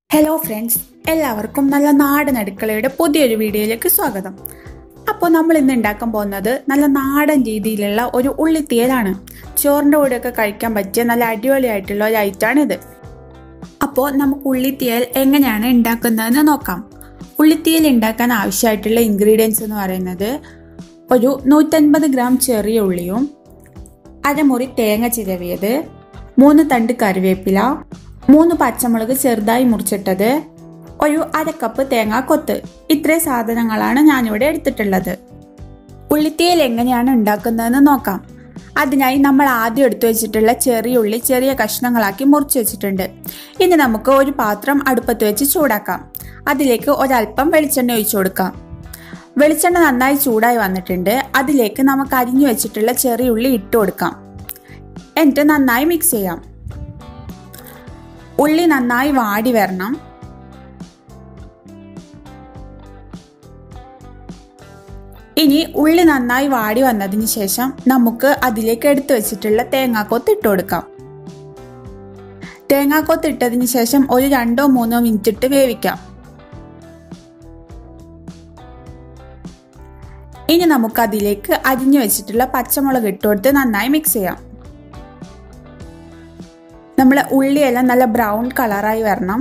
hello friends എല്ലാവർക്കും നല്ല നാടൻ അടുക്കളയുടെ പുതിയൊരു വീഡിയോയിലേക്ക് സ്വാഗതം അപ്പോൾ നമ്മൾ ഇന്ന് ഉണ്ടാക്കാൻ പോകുന്നത് നല്ല നാടൻ രീതിയിലുള്ള ഒരു ഉള്ളിത്തീയലാണ് ചോറിൻ്റെ കൂടെയൊക്കെ കഴിക്കാൻ പറ്റിയ നല്ല അടിപൊളിയായിട്ടുള്ള ഒരു ഐറ്റാണിത് അപ്പോൾ നമുക്ക് ഉള്ളിത്തീയൽ എങ്ങനെയാണ് ഉണ്ടാക്കുന്നതെന്ന് നോക്കാം ഉള്ളിത്തീയൽ ഉണ്ടാക്കാൻ ആവശ്യമായിട്ടുള്ള ഇൻഗ്രീഡിയൻസ് എന്ന് പറയുന്നത് ഒരു നൂറ്റൻപത് ഗ്രാം ചെറിയ ഉള്ളിയും അരമുറി തേങ്ങ ചിരവിയത് മൂന്ന് തണ്ട് കറിവേപ്പില മൂന്ന് പച്ചമുളക് ചെറുതായി മുറിച്ചിട്ടത് ഒരു അര കപ്പ് തേങ്ങാ കൊത്ത് ഇത്രയും സാധനങ്ങളാണ് ഞാനിവിടെ എടുത്തിട്ടുള്ളത് ഉള്ളിത്തീയൽ എങ്ങനെയാണ് ഉണ്ടാക്കുന്നതെന്ന് നോക്കാം അതിനായി നമ്മൾ ആദ്യം എടുത്തു വെച്ചിട്ടുള്ള ചെറിയ ഉള്ളി ചെറിയ കഷ്ണങ്ങളാക്കി മുറിച്ച് വെച്ചിട്ടുണ്ട് ഇനി നമുക്ക് ഒരു പാത്രം അടുപ്പത്ത് വെച്ച് ചൂടാക്കാം അതിലേക്ക് ഒരല്പം വെളിച്ചെണ്ണ ഒഴിച്ചു കൊടുക്കാം വെളിച്ചെണ്ണ നന്നായി ചൂടായി വന്നിട്ടുണ്ട് അതിലേക്ക് നമുക്ക് അരിഞ്ഞു വെച്ചിട്ടുള്ള ചെറിയ ഉള്ളി ഇട്ട് കൊടുക്കാം എന്നിട്ട് നന്നായി മിക്സ് ചെയ്യാം ഉള്ളി നന്നായി വാടി വരണം ഇനി ഉള്ളി നന്നായി വാടി വന്നതിന് ശേഷം നമുക്ക് അതിലേക്ക് എടുത്തു വെച്ചിട്ടുള്ള തേങ്ങാക്കൊത്ത് ഇട്ട് കൊടുക്കാം തേങ്ങാക്കൊത്ത് ഇട്ടതിന് ശേഷം ഒരു രണ്ടോ മൂന്നോ മിനിറ്റ് ഇട്ട് വേവിക്കാം ഇനി നമുക്ക് അതിലേക്ക് അരിഞ്ഞു വെച്ചിട്ടുള്ള പച്ചമുളക് ഇട്ട് കൊടുത്ത് നന്നായി മിക്സ് ചെയ്യാം നമ്മളെ ഉള്ളിയെല്ലാം നല്ല ബ്രൗൺ കളറായി വരണം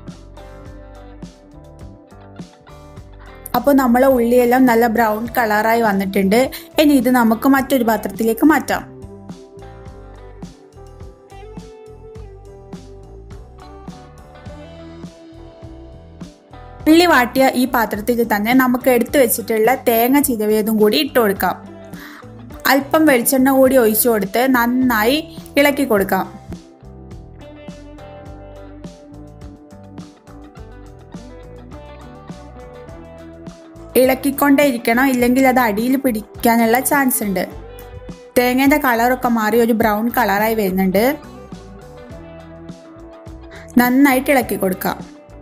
അപ്പോൾ നമ്മളെ ഉള്ളിയെല്ലാം നല്ല ബ്രൗൺ കളറായി വന്നിട്ടുണ്ട് ഇനി ഇത് നമുക്ക് മറ്റൊരു പാത്രത്തിലേക്ക് മാറ്റാം ഉള്ളി വാട്ടിയ ഈ പാത്രത്തിൽ തന്നെ നമുക്ക് എടുത്തു വെച്ചിട്ടുള്ള തേങ്ങ ചിരവിയതും കൂടി ഇട്ട് കൊടുക്കാം അല്പം വെളിച്ചെണ്ണ കൂടി ഒഴിച്ചു കൊടുത്ത് നന്നായി ഇളക്കി കൊടുക്കാം ഇളക്കിക്കൊണ്ടേ ഇരിക്കണം ഇല്ലെങ്കിൽ അത് അടിയിൽ പിടിക്കാനുള്ള ചാൻസ് ഉണ്ട് തേങ്ങേൻ്റെ കളറൊക്കെ മാറി ഒരു ബ്രൗൺ കളറായി വരുന്നുണ്ട് നന്നായിട്ട് ഇളക്കി കൊടുക്കാം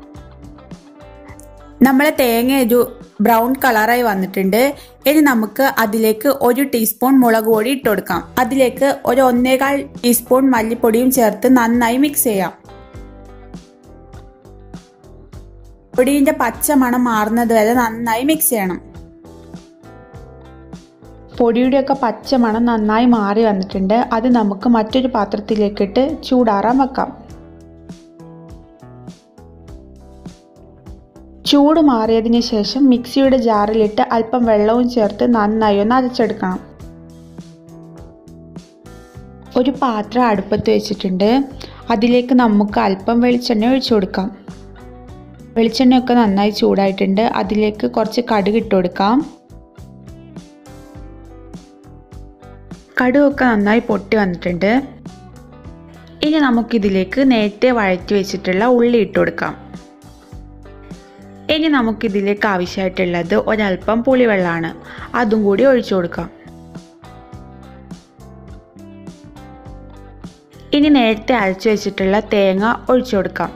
നമ്മളെ തേങ്ങ ഒരു ബ്രൗൺ കളറായി വന്നിട്ടുണ്ട് ഇനി നമുക്ക് അതിലേക്ക് ഒരു ടീസ്പൂൺ മുളക് പൊടി ഇട്ട് കൊടുക്കാം അതിലേക്ക് ഒരു ഒന്നേകാൽ ടീസ്പൂൺ മല്ലിപ്പൊടിയും ചേർത്ത് നന്നായി മിക്സ് ചെയ്യാം പൊടിയുടെ പച്ച മണം മാറുന്നത് വരെ നന്നായി മിക്സ് ചെയ്യണം പൊടിയുടെയൊക്കെ പച്ച മണം നന്നായി മാറി വന്നിട്ടുണ്ട് അത് നമുക്ക് മറ്റൊരു പാത്രത്തിലേക്കിട്ട് ചൂടാറാൻ വെക്കാം ചൂട് മാറിയതിന് ശേഷം മിക്സിയുടെ ജാറിലിട്ട് അല്പം വെള്ളവും ചേർത്ത് നന്നായി ഒന്ന് അരച്ചെടുക്കണം ഒരു പാത്രം അടുപ്പത്ത് വെച്ചിട്ടുണ്ട് അതിലേക്ക് നമുക്ക് അല്പം വെളിച്ചെണ്ണ ഒഴിച്ചു കൊടുക്കാം വെളിച്ചെണ്ണയൊക്കെ നന്നായി ചൂടായിട്ടുണ്ട് അതിലേക്ക് കുറച്ച് കടുക് ഇട്ട് കൊടുക്കാം കടുകൊക്കെ നന്നായി പൊട്ടി വന്നിട്ടുണ്ട് ഇനി നമുക്കിതിലേക്ക് നേരത്തെ വഴറ്റി വെച്ചിട്ടുള്ള ഉള്ളി ഇട്ട് കൊടുക്കാം ഇനി നമുക്കിതിലേക്ക് ആവശ്യമായിട്ടുള്ളത് ഒരല്പം പുളിവെള്ളമാണ് അതും കൂടി ഒഴിച്ചു കൊടുക്കാം ഇനി നേരത്തെ അരച്ചു വെച്ചിട്ടുള്ള തേങ്ങ ഒഴിച്ചു കൊടുക്കാം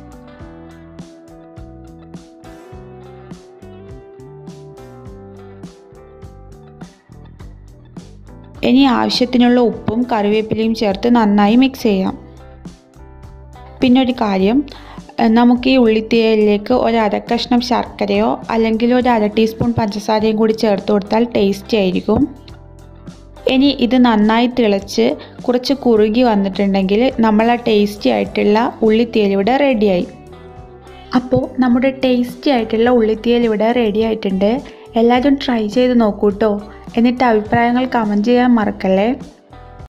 ഇനി ആവശ്യത്തിനുള്ള ഉപ്പും കറിവേപ്പിലയും ചേർത്ത് നന്നായി മിക്സ് ചെയ്യാം പിന്നെ ഒരു കാര്യം നമുക്ക് ഈ ഉള്ളിത്തേയിലേക്ക് ഒരു അര കഷ്ണം ശർക്കരയോ അല്ലെങ്കിൽ ഒരു അര ടീസ്പൂൺ പഞ്ചസാരയും കൂടി ചേർത്ത് കൊടുത്താൽ ടേസ്റ്റി ആയിരിക്കും ഇനി ഇത് നന്നായി തിളച്ച് കുറച്ച് കുറുകി വന്നിട്ടുണ്ടെങ്കിൽ നമ്മളെ ടേസ്റ്റി ആയിട്ടുള്ള ഉള്ളിത്തേൽ ഇവിടെ റെഡിയായി അപ്പോൾ നമ്മുടെ ടേസ്റ്റി ആയിട്ടുള്ള ഉള്ളിത്തേൽ ഇവിടെ റെഡി ആയിട്ടുണ്ട് എല്ലാവരും ട്രൈ ചെയ്ത് നോക്കൂ കേട്ടോ എന്നിട്ട് അഭിപ്രായങ്ങൾ കമൻറ്റ് ചെയ്യാൻ മറക്കല്ലേ